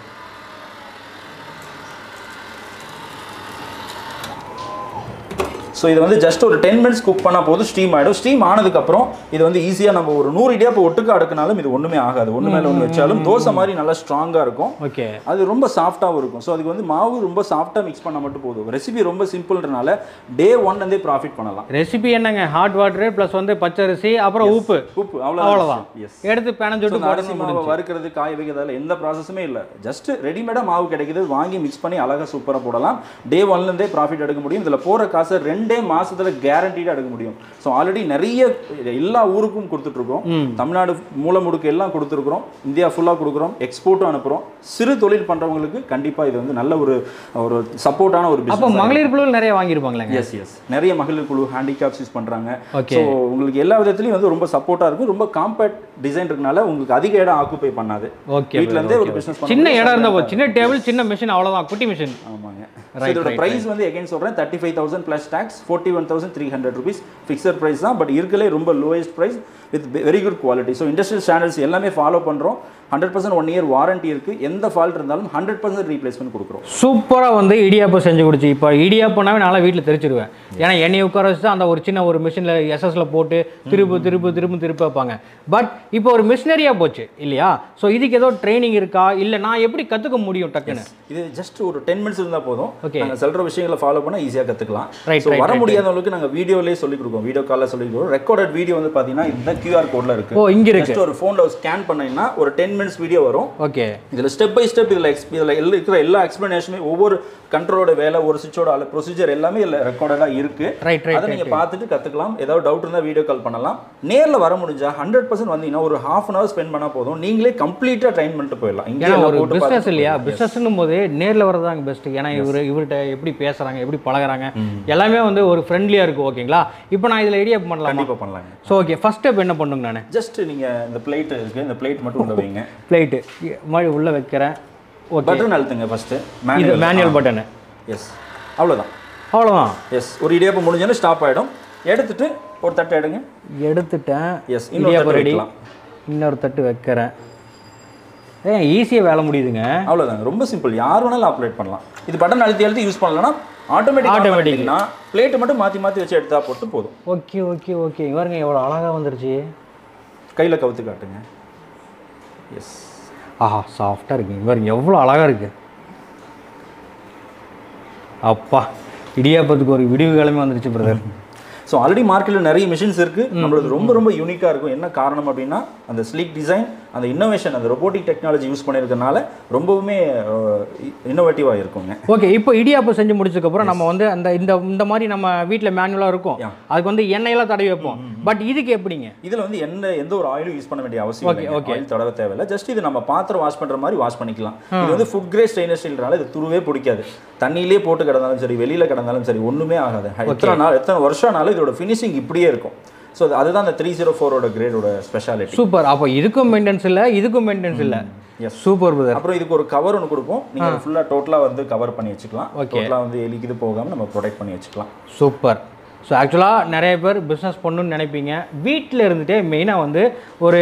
ஸோ இது வந்து ஜஸ்ட் ஒரு டென் மினிட்ஸ் குக் பண்ணால் போதும் ஸ்டீம் ஆகிடும் ஸ்டீம் ஆனதுக்கப்புறம் இது வந்து ஈஸியாக நம்ம ஒரு நூறு இடியாப்போ ஒட்டுக்க அடுக்குனாலும் இது ஒன்றுமே ஆகாது ஒன்று மேலே ஒன்று வச்சாலும் தோசை மாதிரி நல்லா ஸ்ட்ராங்காக இருக்கும் ஓகே அது ரொம்ப சாஃப்டாகவும் இருக்கும் ஸோ அதுக்கு வந்து மாவு ரொம்ப சாஃப்டாக மிக்ஸ் பண்ணால் மட்டும் போதும் ரெசிபி ரொம்ப சிம்பிள்ன்றனால டே ஒன்லேருந்தே ப்ராஃபிட் பண்ணலாம் ரெசிபி என்னங்க ஹாட் வாட்டர் ப்ளஸ் வந்து பச்சரிசி அப்புறம் உப்பு உப்பு அவ்வளோ அவ்வளோதான் எஸ் எடுத்து பேனஞ்சொட்டு இந்த அரிசி மாவை வறுக்கிறது காய வைக்கிறதால எந்த ப்ராசஸுமே இல்லை ஜஸ்ட் ரெடிமேடாக மாவு கிடைக்குது வாங்கி மிக்ஸ் பண்ணி அழகாக சூப்பராக போடலாம் டே ஒன்லேருந்தே ப்ராஃபிட் எடுக்க முடியும் இதில் போகிற காசை ரெண்டே மாசத்துல கேரண்டீடாக எடுக்க முடியும் ஸோ ஆல்ரெடி நிறைய எல்லா ஊருக்கும் கொடுத்துட்ருக்கோம் தமிழ்நாடு மூல முடுக்கு எல்லாம் கொடுத்துருக்குறோம் இந்தியா ஃபுல்லாக கொடுக்குறோம் எக்ஸ்போர்ட்டும் அனுப்புகிறோம் சிறு தொழில் பண்ணுறவங்களுக்கு கண்டிப்பாக இது வந்து நல்ல ஒரு ஒரு சப்போர்ட்டான ஒரு அப்போ பிஸ்னஸ் மகளிர் குழுவில் நிறைய வாங்கியிருப்பாங்களேங்க எஸ் எஸ் நிறைய மகளிர் குழு ஹேண்டிகேப்ஸ் யூஸ் பண்ணுறாங்க Okay. ஸோ உங்களுக்கு எல்லா விதத்துலையும் வந்து ரொம்ப சப்போர்ட்டாக இருக்கும் ரொம்ப காம்பேக்ட் டிசைன் இருக்கனால உங்களுக்கு அதிக இடம் ஆக்குப்பை பண்ணாது ஓகே வீட்ல இருந்தே ஒரு பிசினஸ் சின்ன இடம் இருந்தால் போதும் சின்ன டேபிள் சின்ன மிஷின் அவ்வளோதான் குட்டி மிஷின் ஆமாங்க So, Right, இதோட right, பிரைஸ் வந்து எகைன் சொல்றேன் thirty five thousand plus tax forty one thousand three hundred rupees fixed price தான் பட் இருக்கலே ரொம்ப lowest price with very good quality so industrial standards எல்லாமே ஃபாலோ பண்ணுறோம் hundred percent one year warranty இருக்குது எந்த ஃபால்ட் இருந்தாலும் ஹண்ட்ரட் பர்சன்ட் ரீப்ளேஸ்மெண்ட் கொடுக்குறோம் சூப்பராக வந்து இடியாப்பம் செஞ்சு கொடுச்சு இப்போ இடியாப்பம்னாவே நான் வீட்டில் தெரிச்சிருவேன் ஏன்னா எண்ணெய் உட்கார வச்சு தான் அந்த ஒரு சின்ன ஒரு மிஷினில் எஸ்எஸ்ல போட்டு திருப்பு திருப்பு திரும்ப திருப்ப வைப்பாங்க பட் இப்போ ஒரு மிஷினரியாக போச்சு இல்லையா ஸோ இதுக்கு ஏதோ ட்ரைனிங் இருக்கா இல்லை நான் எப்படி கற்றுக்க முடியும் டக்குன்னு இது ஜஸ்ட் ஒரு டென் மினிட்ஸ் இருந்தால் போதும் Okay. நாங்கள் சொல்கிற விஷயங்களை ஃபாலோ பண்ணால் ஈஸியாக கற்றுக்கலாம் Right, ஸோ right, வர right, முடியாதவங்களுக்கு நாங்கள் வீடியோலேயே சொல்லிக் கொடுப்போம் வீடியோ காலில் சொல்லிக் கொடுப்போம் ரெக்கார்டட் வீடியோ வந்து பார்த்தீங்கன்னா இந்த கியூஆர் கோடில் இருக்குது ஓ இங்கே இருக்கு ஜஸ்ட் ஒரு ஃபோனில் ஸ்கேன் பண்ணீங்கன்னா ஒரு டென் மினிட்ஸ் வீடியோ வரும் ஓகே இதில் ஸ்டெப் பை ஸ்டெப் இதில் எக்ஸ் இதில் எல்லாம் இருக்கிற எல்லா எக்ஸ்ப்ளனேஷனுமே ஒவ்வொரு கண்ட்ரோலோட வேலை ஒரு சுவிட்சோட அல்ல ப்ரொசீஜர் எல்லாமே இதில் ரெக்கார்டடாக இருக்கு ரைட் ரைட் அதை நீங்கள் பார்த்துட்டு கற்றுக்கலாம் ஏதாவது டவுட் இருந்தால் வீடியோ கால் பண்ணலாம் நேரில் வர முடிஞ்சா ஹண்ட்ரட் பர்சன்ட் வந்தீங்கன்னா ஒரு ஹாஃப் அன் ஹவர் ஸ்பெண்ட் பண்ணால் போதும் நீங்களே கம்ப்ளீட்டாக ட்ரைன் பண்ணிட்டு போயிடலாம் இங்கே ஏன்னா எல்லாம் ஒரு போட்டு பிஸ்னஸ் பார்த்துட்டு இல்லையா போயிடலாம். பிஸ்னஸ்னும் போது நேரில் வரதாங்க பெஸ்ட் ஏன்னா இவர் இவர்கிட்ட எப்படி பேசுகிறாங்க எப்படி பழகுறாங்க எல்லாமே வந்து ஒரு ஃப்ரெண்ட்லியாக இருக்கும் ஓகேங்களா இப்போ நான் இதில் ஐடியா பண்ணலாமா கண்டிப்பாக பண்ணலாங்க ஸோ ஓகே ஃபஸ்ட் ஸ்டெப் என்ன பண்ணுங்க நான் ஜஸ்ட் நீங்கள் இந்த பிளேட் இருக்குது இந்த பிளேட் மட்டும் உள்ள வைங்க பிளேட்டு மாதிரி உள்ளே வைக்கிறேன் ஓகே பட்டன் அழுத்துங்க ஃபஸ்ட்டு இது மேனுவல் மேனுவல் பட்டனு எஸ் அவ்வளோதான் அவ்வளோதான் எஸ் ஒரு இடியாப்பம் முடிஞ்சோன்னா ஸ்டாப் ஆகிடும் எடுத்துட்டு ஒரு தட்டை எடுங்க எடுத்துட்டேன் எஸ் இன்னொரு இடியாப்பம் தட்டு ரெடி வைக்கலாம் இன்னொரு தட்டு வைக்கிறேன் ஏன் ஈஸியாக வேலை முடியுதுங்க அவ்வளோதாங்க ரொம்ப சிம்பிள் யார் வேணாலும் ஆப்ரேட் பண்ணலாம் இது பட்டன் அழுத்தி அழுத்தி யூஸ் பண்ணலன்னா ஆட்டோமேட்டிக் Automatic. ஆட்டோமேட்டிக்னா பிளேட்டை மட்டும் மாற்றி மாற்றி வச்சு எடுத்தா போட்டு போதும் ஓகே ஓகே ஓகே பாருங்க எவ்வளோ அழகாக வந்துருச்சு கையில் கவுத்து காட்டுங்க எஸ் ஆஹா சாஃப்டாக இருக்குங்க பாருங்க எவ்வளோ அழகாக இருக்கு அப்பா இடியாப்பத்துக்கு ஒரு விடிவு கிழமை வந்துருச்சு பிரதர் ஸோ ஆல்ரெடி மார்க்கெட்டில் நிறைய மிஷின்ஸ் இருக்குது நம்மளது ரொம்ப ரொம்ப யூனிக்காக இருக்கும் என்ன காரணம் அப்படின்னா அந்த ஸ்லீக் டிசைன் அந்த இன்னோவேஷன் அந்த ரொபோட்டிக் டெக்னாலஜி யூஸ் பண்ணியிருக்கனால ரொம்பவுமே இன்னோவேட்டிவாக இருக்குங்க ஓகே இப்போ இடியாப்பம் செஞ்சு முடிச்சதுக்கப்புறம் நம்ம வந்து அந்த இந்த இந்த மாதிரி நம்ம வீட்டில் மேனுவலாக இருக்கும் Yeah. அதுக்கு வந்து எண்ணெயெல்லாம் தடவி வைப்போம் பட் இதுக்கு எப்படிங்க இதில் வந்து எந்த எந்த ஒரு ஆயிலும் யூஸ் பண்ண வேண்டிய அவசியம் Okay, இல்லை okay. ஆயில் தடவை தேவையில்லை ஜஸ்ட் இது நம்ம பாத்திரம் வாஷ் பண்ணுற மாதிரி வாஷ் பண்ணிக்கலாம் இது வந்து ஃபுட் கிரேட் ஸ்டெயின்லெஸ் ஸ்டீல்னால இது துருவே பிடிக்காது தண்ணியிலே போட்டு கிடந்தாலும் சரி வெளியில் கிடந்தாலும் சரி ஒன்றுமே ஆகாது எத்தனை நாள் எத்தனை வருஷம்னாலும் இதோட ஃபினிஷிங் இப்படியே இருக்கும் ஸோ அதுதான் அந்த த்ரீ ஜீரோ ஃபோரோட கிரேடோட ஸ்பெஷாலிட்டி சூப்பர் அப்போ இதுக்கும் மெயின்டெனன்ஸ் இல்லை இதுக்கும் மெயின்டெனன்ஸ் இல்லை Yes. சூப்பர் பிரதர் அப்புறம் இதுக்கு ஒரு கவர் ஒன்று கொடுப்போம் நீங்கள் ஃபுல்லாக டோட்டலாக வந்து கவர் பண்ணி வச்சுக்கலாம் Okay. டோட்டலாக வந்து எலிக்குது போகாமல் நம்ம ப்ரொடெக்ட் பண்ணி வச்சுக்கலாம் சூப்பர் ஸோ ஆக்சுவலாக நிறைய பேர் பிஸ்னஸ் பண்ணணும்னு நினைப்பீங்க வீட்டில் இருந்துகிட்டே மெயினாக வந்து ஒரு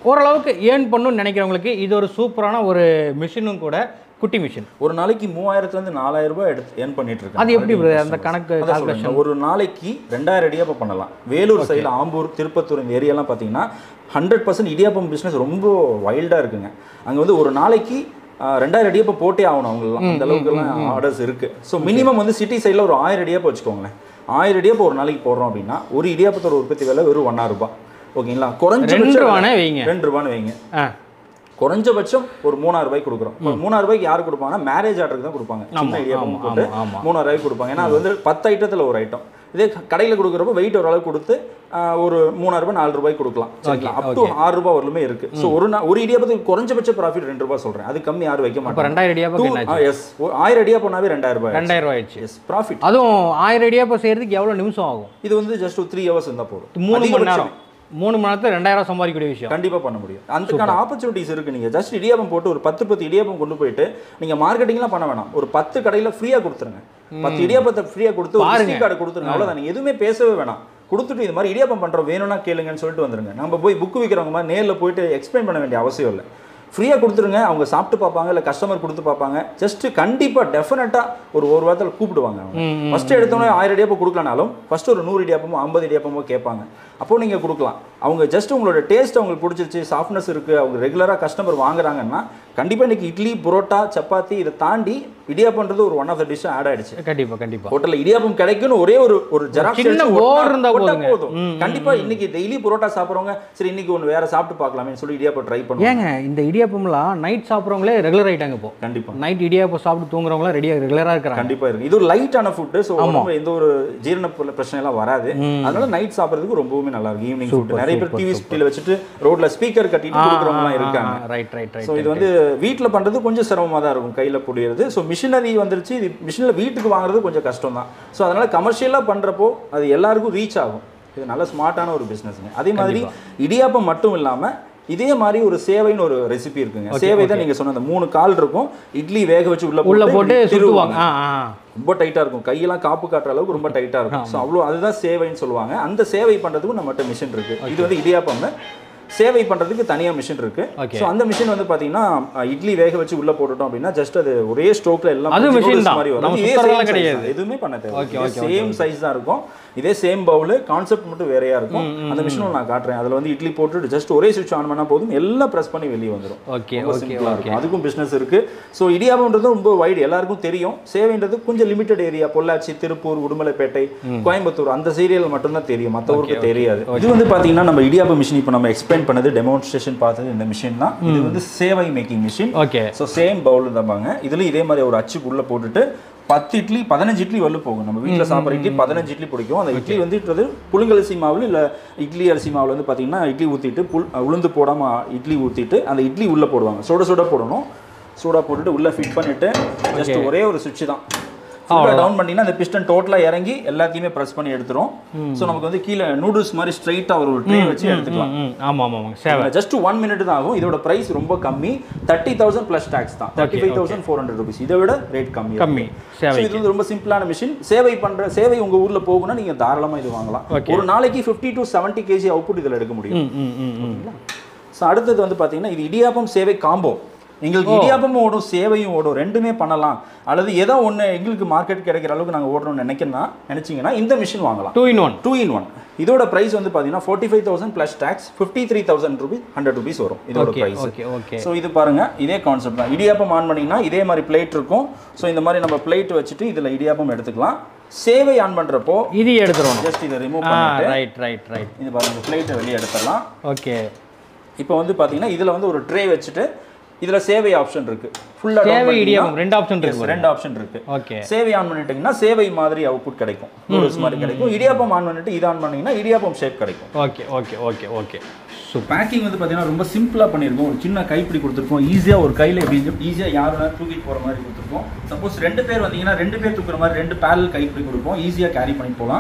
ஓரளவுக்கு ஏர்ன் பண்ணணும்னு நினைக்கிறவங்களுக்கு இது ஒரு சூப்பரான ஒரு மிஷினும் கூட குட்டி மிஷின் ஒரு நாளைக்கு மூவாயிரத்துல இருந்து நாலாயிரம் ரூபாய் எடுத்து ஏர்ன் பண்ணிட்டு இருக்கேன் அது எப்படி brother? அந்த கணக்கு அதான் சொல்றேன். ஒரு நாளைக்கு ரெண்டாயிரம் இடியாப்பம் பண்ணலாம் வேலூர் சைடில் ஆம்பூர் திருப்பத்தூர் இந்த ஏரியாலாம் பார்த்தீங்கன்னா ஹண்ட்ரட் பர்சன்ட் இடியாப்பம் பிஸ்னஸ் ரொம்ப வைல்டாக இருக்குங்க அங்கே வந்து ஒரு நாளைக்கு ஆஹ், ரெண்டாயிரம் இடியாப்பம் போட்டே ஆகணும் அவங்களாம் அந்த அளவுக்குலாம் ஆர்டர்ஸ் இருக்கு ஸோ மினிமம் வந்து சிட்டி சைடில் ஒரு ஆயிரம் இடியாப்பம் வச்சுக்கோங்களேன் ஆயிரம் இடியாப்பம் ஒரு நாளைக்கு போடுறோம் அப்படின்னா ஒரு இடியாப்பத்தோட உற்பத்தி விலை வெறும் ஒன்னா ரூபாய் ஓகேங்களா குறைஞ்ச ரெண்டு ரூபானே வைங்க ரெண்டு ரூபான்னு வைங்க ஆ குறைஞ்சபட்சம் ஒரு மூணாயிரம் ரூபாய்க்கு கொடுக்குறோம் இப்போ மூணாயிரம் ரூபாய்க்கு யார் கொடுப்பாங்கன்னா மேரேஜ் ஆர்டருக்கு தான் கொடுப்பாங்க சின்ன இடியாப்பம் ஆமா, போட்டு ஆமா, ஆமா. மூணாயிரம் ரூபாய்க்கு கொடுப்பாங்க ஏன்னா அது வந்து பத்து ஐட்டத்தில் ஒரு ஐட்டம் இதே கடையில் கொடுக்குறப்ப வெயிட் ஒரு அளவுக்கு கொடுத்து ஆஹ், ஒரு மூணாயிரம் ரூபாய் நாலு ரூபாய்க்கு கொடுக்கலாம் சரிங்களா அப் டு ஆறு ரூபாய் வரலுமே இருக்கு ஸோ ஒரு நா- ஒரு இடியாப்பத்துக்கு குறைஞ்சபட்ச ப்ராஃபிட் ரெண்டு ரூபாய் சொல்றேன் அது கம்மி யாரும் வைக்க இப்போ மாட்டாங்க ரெண்டாயிரம் இடியாப்பம் என்ன எஸ் ஆயிரம் இடியா போனாவே ரெண்டாயிரம் ரூபாய் ரெண்டாயிரம் ரூபாய் ஆயிடுச்சு எஸ் ப்ராஃபிட் அதுவும் ஆயிரம் இடியாப்பம் செய்யறதுக்கு எவ்வளோ நிமிஷம் ஆகும் இது வந்து ஜஸ்ட் ஒரு த்ரீ ஹவர்ஸ் இருந்தால் போதும் மூணு மணி அதிகபட்சம் நேரம் மூணு மணி நேரத்தில் ரெண்டாயிரம் சம்பாதிக்கக்கூடிய விஷயம் கண்டிப்பா பண்ண முடியும் அதுக்கான ஆப்பர்ச்சுனிட்டிஸ் இருக்கு நீங்க ஜஸ்ட் இடியாப்பம் போட்டு ஒரு பத்து பத்து இடியாப்பம் கொண்டு போயிட்டு நீங்க மார்க்கெட்டிங்லாம் பண்ண வேணாம் ஒரு பத்து கடையில ஃப்ரீயா கொடுத்துருங்க பத்து இடியாப்பத்தை ஃப்ரீயா கொடுத்து ஒரு பாருங்க. விசிட்டிங் கார்டு கொடுத்துருங்க அவ்வளவுதான் நீங்க எதுவுமே பேசவே வேணாம் கொடுத்துட்டு இது மாதிரி இடியாப்பம் பண்றோம் வேணும்னா கேளுங்கன்னு சொல்லிட்டு வந்துருங்க நம்ம போய் புக் விற்கிறவங்க மாதிரி நேர்ல போயிட்டு எக்ஸ்பிளைன் பண்ண வேண்டிய அவசியம் இல்லை ஃப்ரீயாக கொடுத்துருங்க அவங்க சாப்பிட்டு பார்ப்பாங்க இல்லை கஸ்டமர் கொடுத்து பார்ப்பாங்க ஜஸ்ட் கண்டிப்பாக டெஃபினட்டாக ஒரு ஒரு வாரத்தில் கூப்பிடுவாங்க அவங்க ஃபர்ஸ்ட் எடுத்தோன்னே ஆயிரம் இடியாப்பம் கொடுக்கலனாலும் ஃபர்ஸ்ட் ஒரு நூறு இடியாப்பமோ ஐம்பது இடியாப்பமோ கேட்பாங்க அப்போ நீங்கள் கொடுக்கலாம் அவங்க ஜஸ்ட் உங்களோட டேஸ்ட் அவங்களுக்கு பிடிச்சிருச்சு சாஃப்ட்னஸ் இருக்குது அவங்க ரெகுலராக கஸ்டமர் வாங்குறாங்கன்னா கண்டிப்பாக இன்னைக்கு இட்லி புரோட்டா சப்பாத்தி இதை தாண்டி இடியாப்பன்றது ஒரு one of the dish add ஆயிடுச்சு கண்டிப்பா கண்டிப்பா ஹோட்டல்ல இடியாப்பம் கிடைக்கும்னு ஒரே ஒரு ஒரு ஜெராக்ஸ் சின்ன எடுத்து board ஒட்டா- இருந்தா ஒட்டா போதுங்க. போதும் கண்டிப்பா இன்னைக்கு டெய்லி புரோட்டா சாப்பிடுறவங்க சரி இன்னைக்கு ஒன்று வேற சாப்பிட்டு பார்க்கலாமே சொல்லி இடியாப்பம் ட்ரை பண்ணுவாங்க ஏங்க இந்த இடியாப்பம்லாம் நைட் சாப்பிட்றவங்களே ரெகுலர் ஆயிட்டாங்க இப்போ கண்டிப்பா நைட் இடியாப்பம் சாப்பிட்டு தூங்குறவங்களாம் ரெடியாக ரெகுலராக இருக்கிறாங்க கண்டிப்பா இருக்கு இது ஒரு லைட்டான ஃபுட் ஸோ உடம்பு எந்த ஒரு ஜீரண ப- பிரச்சனை எல்லாம் வராது அதனால நைட் சாப்பிடுறதுக்கு ரொம்பவுமே நல்லா இருக்கும் ஈவினிங் ஃபுட் நிறைய பேர் டிவி ஸ்பீல வச்சுட்டு ரோட்ல ஸ்பீக்கர் கட்டிட்டு கொடுக்குறவங்கலாம் இருக்காங்க ரைட் ரைட் ரைட் ஸோ இது வந்து வீட்டில் பண்ணுறது கொஞ்சம் சிரமமாக தான் இருக்கும் கையில் புடியிறது ஸோ மிஷினரி வந்துருச்சு இது மிஷினில் வீட்டுக்கு வாங்குறது கொஞ்சம் கஷ்டம் தான் ஸோ அதனால் கமர்ஷியலாக பண்ணுறப்போ அது எல்லாருக்கும் ரீச் ஆகும் இது நல்ல ஸ்மார்ட்டான ஒரு பிஸ்னஸ்ங்க அதே மாதிரி இடியாப்பம் மட்டும் இல்லாமல் இதே மாதிரி ஒரு சேவைன்னு ஒரு ரெசிபி இருக்குங்க சேவை தான் நீங்கள் சொன்ன அந்த மூணு கால் இருக்கும் இட்லி வேக வச்சு உள்ள உள்ள போட்டு இப்படி சுட்டுவாங்க ஆ ஆ ரொம்ப டைட்டாக இருக்கும் கையெல்லாம் காப்பு காட்டுற அளவுக்கு ரொம்ப டைட்டாக இருக்கும் ஸோ அவ்வளோ அதுதான் சேவைன்னு சொல்லுவாங்க அந்த சேவை பண்ணுறதுக்கும் நம்மகிட்ட மிஷின் இருக்கு இது வந்து இடியாப்பம் சேவை பண்ணுறதுக்கு தனியாக மிஷின் இருக்கு Okay. ஸோ அந்த மிஷின் வந்து பார்த்தீங்கன்னா அஹ், இட்லி வேக வச்சு உள்ள போட்டுட்டோம் அப்படின்னா ஜஸ்ட் அது ஒரே ஸ்ட்ரோக்ல எல்லாம் அது கொஞ்சம் machine noodles தான். மாதிரி வரும் நம்ம இதே சுத்தறதெல்லாம் same size கிடையாது. தான். எதுவுமே பண்ண Okay, தேவை okay, சேம் சைஸ் தான் இருக்கும் இதே சேம் பவுல் கான்செப்ட் மட்டும் வேறையா இருக்கும் அந்த மிஷினும் நான் காட்டுறேன் அதில் வந்து இட்லி போட்டு ஜஸ்ட் ஒரே சுவிட்ச் ஆன் பண்ணா போதும் எல்லாம் ப்ரெஸ் பண்ணி வெளியே வந்துடும் ஓகே ரொம்ப ஓகே சிம்பிளா இருக்கும் அதுக்கும் பிசினஸ் இருக்கு ஸோ இடியாப்பம்ன்றது ரொம்ப வைடு எல்லாருக்கும் தெரியும் சேவைன்றது கொஞ்சம் லிமிட்டட் ஏரியா பொள்ளாச்சி திருப்பூர் உடுமலைப்பேட்டை கோயம்புத்தூர் அந்த சீரியல் மட்டும்தான் தெரியும் மற்ற ஊருக்கு தெரியாது இது வந்து பாத்தீங்கன்னா நம்ம இடியாப்பம் மிஷின் இப்போ நம்ம எக்ஸ்பிளைன் பண்ணது டெமான்ஸ்ட்ரேஷன் பார்த்தது இந்த மிஷின் தான் இது வந்து சேவை making machine okay so same bowl தம்பாங்க இதுல இதே மாதிரி ஒரு அச்சுக்கு உள்ள போட்டுட்டு பத்து இட்லி பதினஞ்சு இட்லி வரல போகும் நம்ம வீட்டில் சாப்பிட்ற இட்லி பதினஞ்சு இட்லி பிடிக்கும் அந்த இட்லி வந்துட்டு புழுங்கரிசி மாவுல இல்லை இட்லி அரிசி மாவுல வந்து பார்த்தீங்கன்னா இட்லி ஊற்றிட்டு புல் உளுந்து போடாம இட்லி ஊற்றிட்டு அந்த இட்லி உள்ள போடுவாங்க சுட சுட போடணும் சூடாக போட்டுட்டு உள்ள ஃபிட் பண்ணிட்டு ஜஸ்ட் ஒரே ஒரு சுவிட்ச் தான் ஃபுல்லாக டவுன் பண்ணிங்கன்னா அந்த பிஸ்டன் டோட்டலாக இறங்கி எல்லாத்தையுமே ப்ரெஸ் பண்ணி எடுத்துரும் ஸோ நமக்கு வந்து கீழே நூடுல்ஸ் மாதிரி ஸ்ட்ரைட்டாக ஒரு ட்ரே வச்சு எடுத்துக்கலாம் ம் ஆமாம் ஆமாம் ஆமாம் சேவை ஜஸ்ட் ஒன் மினிட் தான் ஆகும் இதோட பிரைஸ் ரொம்ப கம்மி தேர்ட்டி தௌசண்ட் ப்ளஸ் டேக்ஸ் தான் thirty five thousand four hundred rupees இதை விட ரேட் கம்மி கம்மி ஸோ சேவை இது வந்து ரொம்ப சிம்பிளான மிஷின் சேவை பண்ற சேவை உங்க ஊர்ல போகும்னா நீங்க தாராளமா இது வாங்கலாம் ஒரு நாளைக்கு 50 டு 70 கேஜி அவுட்புட் இதுல எடுக்க முடியும் ம் ம் ம் ம் ஸோ அடுத்தது வந்து பாத்தீங்கன்னா இது இடியாப்பம் சேவை காம்போ எங்களுக்கு இடியாப்பமும் ஓடும் சேவையும் ஓடும் ரெண்டுமே பண்ணலாம் அல்லது ஏதோ ஒன்று எங்களுக்கு மார்க்கெட் கிடைக்கிற அளவுக்கு நாங்கள் ஓடணும்னு நினைக்கணும்னா நினைச்சீங்கன்னா இந்த மிஷின் வாங்கலாம் two in one two in one இதோட பிரைஸ் வந்து பார்த்தீங்கன்னா forty five thousand plus tax fifty three thousand rupees hundred rupees வரும் இதோட okay price okay okay so இது பாருங்க இதே கான்செப்ட் தான் இடியாப்பம் ஆன் பண்ணீங்கன்னா இதே மாதிரி பிளேட் இருக்கும் ஸோ இந்த மாதிரி நம்ம பிளேட் வச்சுட்டு இதில் இடியாப்பம் எடுத்துக்கலாம் சேவை ஆன் பண்ணுறப்போ இது எடுத்துருவோம் ஜஸ்ட் இதை ரிமூவ் ஆ பண்ணிட்டு ரைட் ரைட் ரைட் இது பாருங்க பிளேட்டை வெளியே எடுத்துடலாம் ஓகே இப்போ வந்து பார்த்தீங்கன்னா இதில் வந்து ஒரு ட்ரே வச்சுட்டு இதில் சேவை ஆப்ஷன் இருக்கு ஃபுல்லாக சேவை இடியாப்பம் ரெண்டு ஆப்ஷன் இருக்கு ரெண்டு ஆப்ஷன் இருக்கு ஓகே சேவை ஆன் பண்ணிட்டீங்கன்னா சேவை மாதிரி அவுட்புட் கிடைக்கும் நூடுல்ஸ் மாதிரி கிடைக்கும் இடியாப்பம் ஆன் பண்ணிட்டு இது ஆன் பண்ணீங்கன்னா இடியாப்பம் ஷேப் கிடைக்கும் okay okay okay okay super packing வந்து பார்த்தீங்கன்னா ரொம்ப சிம்பிளாக பண்ணியிருக்கோம் ஒரு சின்ன கைப்பிடி கொடுத்துருக்கோம் ஈஸியாக ஒரு கையில் எப்படி ஈஸியாக யார் வேணாலும் தூக்கிட்டு போகிற மாதிரி கொடுத்துருக்கோம் சப்போஸ் ரெண்டு பேர் வந்தீங்கன்னா ரெண்டு பேர் தூக்குற மாதிரி ரெண்டு பேரல் கைப்பிடி கொடுப்போம் ஈஸியாக கேரி பண்ணி போகலாம்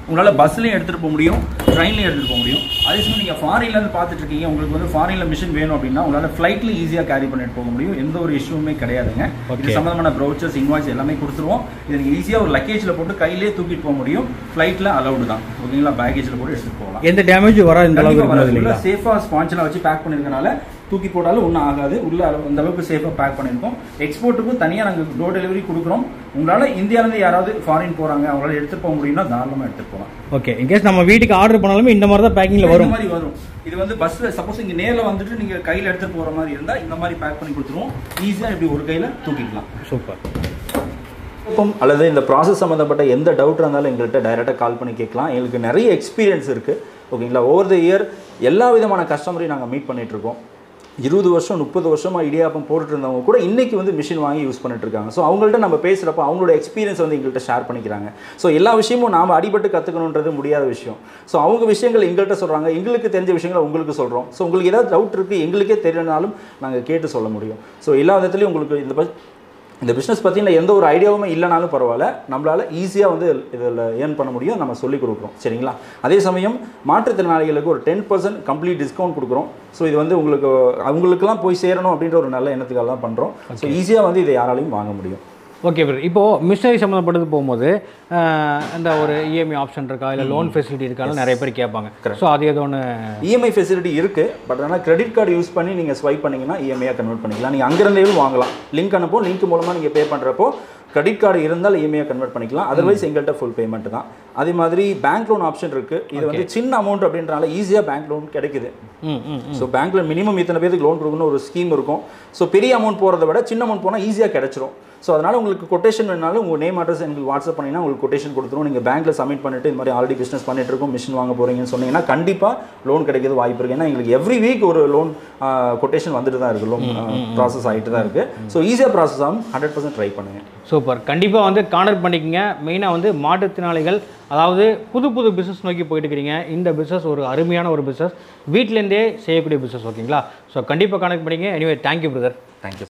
உங்களால் பஸ்லையும் எடுத்துகிட்டு போக முடியும் ட்ரெயின்லையும் எடுத்துகிட்டு போக முடியும் அதே சமயம் நீங்கள் ஃபாரின்லேருந்து பார்த்துட்டு இருக்கீங்க உங்களுக்கு வந்து ஃபாரினில் மிஷின் வேணும் அப்படின்னா உங்களால் ஃப்ளைட்டில் ஈஸியாக கேரி பண்ணிட்டு போக முடியும் எந்த ஒரு இஷ்யூமே கிடையாதுங்க இது Okay. சம்மந்தமான ப்ரௌச்சர்ஸ் இன்வாய்ஸ் எல்லாமே கொடுத்துருவோம் இது நீங்கள் ஈஸியாக ஒரு லக்கேஜில் போட்டு கையிலே தூக்கிட்டு போக முடியும் ஃப்ளைட்டில் அலௌடு தான் ஓகேங்களா பேக்கேஜில் போட்டு எடுத்துகிட்டு போகலாம் எந்த டேமேஜ் வராது இந்த அளவுக்கு இருக்கும்போது இல்லைங்களா சேஃபா ஸ்பான்ச்லாம் வச்சு பேக் பண்ணிருக்கனால தூக்கி போட்டாலும் ஒன்றும் ஆகாது உள்ள அளவு- அந்த அளவுக்கு சேஃபாக பேக் பண்ணியிருக்கோம் எக்ஸ்போர்ட்டுக்கும் தனியாக நாங்கள் டோர் டெலிவரி கொடுக்குறோம் உங்களால் இந்தியாவிலேருந்து யாராவது ஃபாரின் போகிறாங்க அவங்களால எடுத்துட்டு போக முடியும்னா தாராளமாக எடுத்துட்டு போகலாம் ஓகே இன்கேஸ் நம்ம வீட்டுக்கு ஆர்டர் பண்ணாலுமே இந்த மாதிரி தான் பேக்கிங்கில் இந்த வரும் மாதிரி வரும் இது வந்து பஸ்ல சப்போஸ் இங்க நேர்ல வந்துட்டு நீங்க கையில எடுத்துட்டு போற மாதிரி இருந்தா இந்த மாதிரி பேக் பண்ணி கொடுத்துருவோம் ஈஸியா இப்படி ஒரு கையில தூக்கிக்கலாம் சூப்பர் அல்லது இந்த ப்ராசஸ் சம்மந்தப்பட்ட எந்த டவுட் இருந்தாலும் எங்கள்கிட்ட டைரெக்டாக கால் பண்ணி கேட்கலாம் எங்களுக்கு நிறைய எக்ஸ்பீரியன்ஸ் இருக்குது ஓகேங்களா ஓவர் த இயர் எல்லா விதமான கஸ்டமரையும் நாங்கள் மீட் பண்ணிட்டு இருக்கோம் இருபது வருஷம் முப்பது வருஷமாக இடியாப்பம் போட்டுட்டு இருந்தவங்க கூட இன்னைக்கு வந்து மிஷின் வாங்கி யூஸ் பண்ணிட்டு இருக்காங்க ஸோ அவங்கள்ட்ட நம்ம பேசுகிறப்ப அவங்களோட எக்ஸ்பீரியன்ஸ் வந்து எங்கள்கிட்ட ஷேர் பண்ணிக்கிறாங்க ஸோ எல்லா விஷயமும் நாம் அடிபட்டு கற்றுக்கணுன்றது முடியாத விஷயம் ஸோ அவங்க விஷயங்கள் எங்கள்கிட்ட சொல்கிறாங்க எங்களுக்கு தெரிஞ்ச விஷயங்களை உங்களுக்கு சொல்கிறோம் ஸோ உங்களுக்கு ஏதாவது டவுட் இருக்குது எங்களுக்கே தெரியலனாலும் நாங்கள் கேட்டு சொல்ல முடியும் ஸோ எல்லா விதத்துலையும் உங்களுக்கு இந்த ப- இந்த பிஸ்னஸ் பற்றின எந்த ஒரு ஐடியாவுமே இல்லைனாலும் பரவாயில்ல நம்மளால் ஈஸியாக வந்து இதில் ஏர்ன் பண்ண முடியும் நம்ம சொல்லிக் கொடுக்குறோம் சரிங்களா அதே சமயம் மாற்றுத்திறனாளிகளுக்கு ஒரு டென் பர்சன்ட் கம்ப்ளீட் டிஸ்கவுண்ட் கொடுக்குறோம் ஸோ இது வந்து உங்களுக்கு அவங்களுக்குலாம் போய் சேரணும் அப்படின்ற ஒரு நல்ல எண்ணத்துக்காக தான் பண்ணுறோம் ஸோ ஈஸியாக வந்து இதை யாராலையும் வாங்க முடியும் ஓகே பிரதர் இப்போது மிஷினரி சம்மந்தப்பட்டது போகும்போது ஆஹ், இந்த ஒரு இஎம்ஐ ஆப்ஷன் இருக்கா இல்லை லோன் ஃபெசிலிட்டி இருக்கான்னு நிறைய பேர் கேட்பாங்க ஸோ அது ஏதோ ஒன்று இஎம்ஐ ஃபெசிலிட்டி இருக்குது பட் ஆனால் கிரெடிட் கார்டு யூஸ் பண்ணி நீங்கள் ஸ்வைப் பண்ணீங்கன்னா இஎம்ஐயாக கன்வெர்ட் பண்ணிக்கலாம் நீங்கள் அங்கிருந்தே வாங்கலாம் லிங்க் அனுப்பும் லிங்க் மூலமாக நீங்கள் பே பண்ணுறப்போ கிரெடிட் கார்டு இருந்தால் இஎம்ஐயாக கன்வெர்ட் பண்ணிக்கலாம் அதர்வைஸ் எங்கள்கிட்ட ஃபுல் பேமெண்ட் தான் அதே மாதிரி பேங்க் லோன் ஆப்ஷன் இருக்குது இது வந்து சின்ன அமௌண்ட் அப்படின்றனால ஈஸியாக பேங்க் லோன் கிடைக்குது ம் ம் ஸோ பேங்க்ல மினிமம் இத்தனை பேருக்கு லோன் கொடுக்கணும் ஒரு ஸ்கீம் இருக்கும் ஸோ பெரிய அமௌண்ட் போகிறத விட சின்ன அமௌண்ட் போனால் ஈஸியாக கிடைச்சிரும் ஸோ அதனால் உங்களுக்கு கொட்டேஷன் வேணாலும் உங்கள் நேம் அட்ரஸ் எங்களுக்கு வாட்ஸ்அப் பண்ணிங்கன்னா உங்களுக்கு கொட்டேஷன் கொடுத்துரும் நீங்கள் பேங்க்கில் சப்மிட் பண்ணிட்டு இந்த மாதிரி ஆல்ரெடி பிஸ்னஸ் பண்ணிட்டு இருக்கோம் மிஷின் வாங்க போகிறீங்கன்னு சொன்னீங்கன்னா கண்டிப்பாக லோன் கிடைக்கிறது வாய்ப்பு இருக்குது ஏன்னா எங்களுக்கு எவ்ரி வீக் ஒரு லோன் கொட்டேஷன் வந்துட்டு தான் இருக்குது லோன் ப்ராசஸ் ஆகிட்டு தான் இருக்குது ஸோ ஈஸியாக ப்ராசஸ் ஆகும் ஹண்ட்ரட் பர்சன்ட் ட்ரை பண்ணுங்கள் சூப்பர் கண்டிப்பாக வந்து கான்டாக்ட் பண்ணிக்கங்க மெயினாக வந்து மாற்றுத்திறனாளிகள் அதாவது புது புது பிஸ்னஸ் நோக்கி போயிட்டு இருக்கிறீங்க இந்த பிஸ்னஸ் ஒரு அருமையான ஒரு பிஸ்னஸ் வீட்டிலேருந்தே செய்யக்கூடிய பிஸ்னஸ் ஓகேங்களா ஸோ கண்டிப்பாக கான்டாக்ட் பண்ணிங்க எனிவே தேங்க்யூ பிரதர் தேங்க்யூ